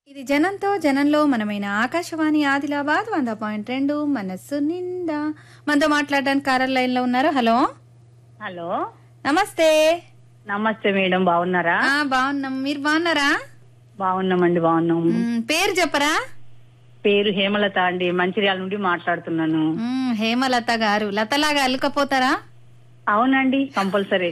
ఇది జనంతో జనంలో మనమైన ఆకాశవాణి ఆదిలాబాద్ వంద పాయింట్ రెండు మనస్సు నిండా మనతో మాట్లాడడానికి కారల్ లైన్ లో ఉన్నారు హలో హలో నమస్తే నమస్తే మేడం బాగున్నారా ఆ బాగున్నాం మీరు బాగున్నారా బాగున్నామండి బాగున్నాం మ్, పేరు చెప్పరా పేరు హేమలత అండి మంచిర్యాల నుండి మాట్లాడుతున్నాను మ్, హేమలత గారు లతలాగా అల్లుకపోతారా అవునండి కంపల్సరీ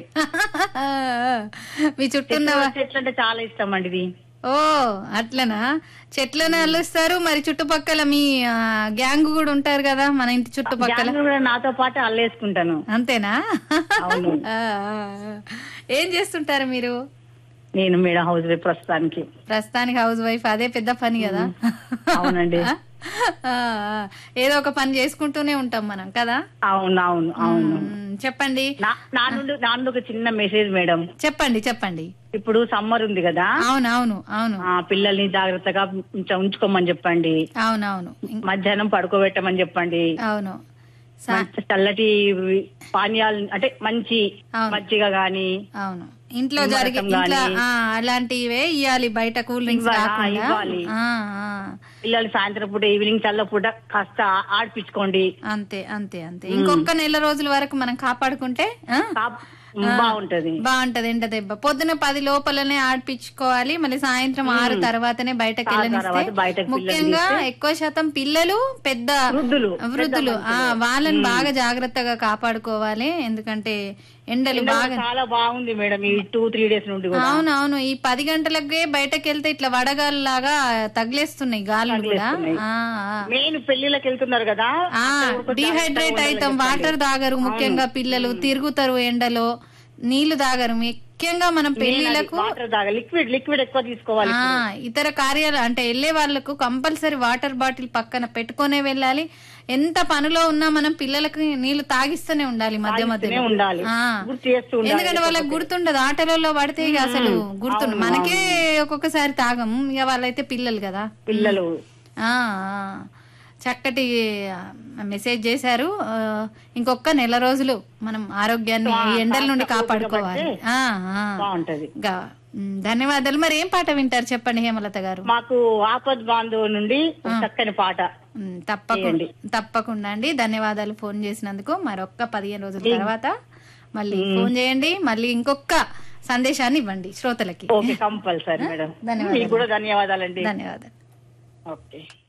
మీ చుట్టూ ఉన్న చెట్లు అంటే చాలా ఇష్టం అండి ఇది ఓ అట్లనా చెట్లను అల్లుస్తారు మరి చుట్టుపక్కల మీ ఆ, గ్యాంగ్ కూడా ఉంటారు కదా మన ఇంటి చుట్టుపక్కల జాంగ్రీ కూడా నాతో పాటు అల్లేసుకుంటాను అంతేనా అవును. ఆ, ఆ, ఆ. ఏం చేస్తుంటారు మీరు నేను మేడం హౌస్ వైఫ్ ప్రస్తుతానికి ప్రస్తుతానికి హౌస్ వైఫ్ అదే పెద్ద పని కదా అవునండి ఆ, ఆ. ఏదో ఒక పని చేసుకుంటూనే ఉంటాం మనం కదా అవును అవును అవును మ్, చెప్పండి నా నా నుండి నా నుండి ఒక చిన్న మెసేజ్ మేడం చెప్పండి చెప్పండి ఇప్పుడు సమ్మర్ ఉంది కదా అవును అవును అవును ఆ పిల్లల్ని జాగ్రత్తగా ఉంచ- ఉంచుకోమని చెప్పండి అవును అవును ఇం- మధ్యాహ్నం పడుకోబెట్టమని చెప్పండి అవును సా- మంచి చల్లటి పానీయాలు అంటే మంచి అవును. మజ్జిగ గాని అవును ఇంట్లో నిమ్మరసం జరిగే ఇంట్లో గాని. ఆ, అలాంటివే ఇవ్వాలి బయట కూల్ డ్రింక్స్ ఇవ్వ- ఆ, కాకుండా ఇవ్వాలి. ఆ, ఆ. పిల్లలు సాయంత్రం పూట ఈవినింగ్ చల్ల పూట కాస్త ఆ- ఆడిపించుకోండి అంతే అంతే అంతే ఇంకొక నెల రోజుల వరకు మనం కాపాడుకుంటే ఆ? కాప్- బాగుంటది బాగుంటది ఎండ దెబ్బ పొద్దున పది లోపలనే ఆడిపించుకోవాలి మళ్ళీ సాయంత్రం ఆరు తర్వాతనే బయటకు వెళ్ళనిస్తే తర్వాత బయటకు ముఖ్యంగా ఎక్కువ శాతం పిల్లలు పెద్ద వృద్ధులు వృద్ధులు ఆ వాళ్ళని బాగా జాగ్రత్తగా కాపాడుకోవాలి ఎందుకంటే ఎండలు ఎండ బాగా చాలా బాగుంది మేడం ఈ టూ త్రీ డేస్ నుండి కూడా అవును అవును ఈ పది గంటలకే బయటకు వెళ్తే ఇట్లా వడగాల్లాగా తగిలేస్తున్నాయి గాలులు కూడా ఆ, ఆ. మెయిన్ పెళ్లిళ్ళకి వెళ్తున్నారు కదా ఆ డిహైడ్రేట్ అవుతాం వాటర్ తాగరు ముఖ్యంగా పిల్లలు తిరుగుతారు ఎండలో నీళ్లు తాగరు ముఖ్యంగా మనం పెళ్లిలకు వాటర్ తాగా లిక్విడ్ లిక్విడ్ ఎక్కువ తీసుకోవాలి ఆ ఇతర కార్యాలు అంటే వెళ్ళే వాళ్ళకు కంపల్సరీ వాటర్ బాటిల్ పక్కన పెట్టుకునే వెళ్ళాలి ఎంత పనిలో ఉన్నా మనం పిల్లలకి నీళ్లు తాగిస్తూనే ఉండాలి మధ్య మధ్యలో ఉండాలి ఆ. గుర్తు చేస్తూ ఉండాలి ఎందుకంటే వాళ్ళకి గుర్తుండదు ఆటలలో పడితే ఇక అసలు గుర్తుండదు మనకే ఒక్కొక్కసారి తాగం ఇక వాళ్ళైతే పిల్లలు కదా పిల్లలు ఆ ఆ. చక్కటి ఆ, మెసేజ్ చేశారు ఆ, ఇంకొక నెల రోజులు మనం ఆరోగ్యాన్ని ఈ ఎండల నుండి కాపాడుకోవాలి ఆ, ఆ. బాగుంటది గా- మ్, ధన్యవాదాలు మరి ఏం పాట వింటారు చెప్పండి హేమలత గారు మాకు ఆపద్ బాంధవ్ నుండి ఒక చక్కని పాట మ్, తప్పకుండా తప్పకుండా అండి ధన్యవాదాలు ఫోన్ చేసినందుకు మరొక్క పదిహేను రోజుల తర్వాత మళ్ళీ ఫోన్ చేయండి మళ్ళీ ఇంకొక సందేశాన్ని ఇవ్వండి శ్రోతలకి ఓకే కంపల్సరీ మేడం ధన్యవాదాలు. మీకు కూడా ధన్యవాదాలండి ధన్యవాదాలు ఓకే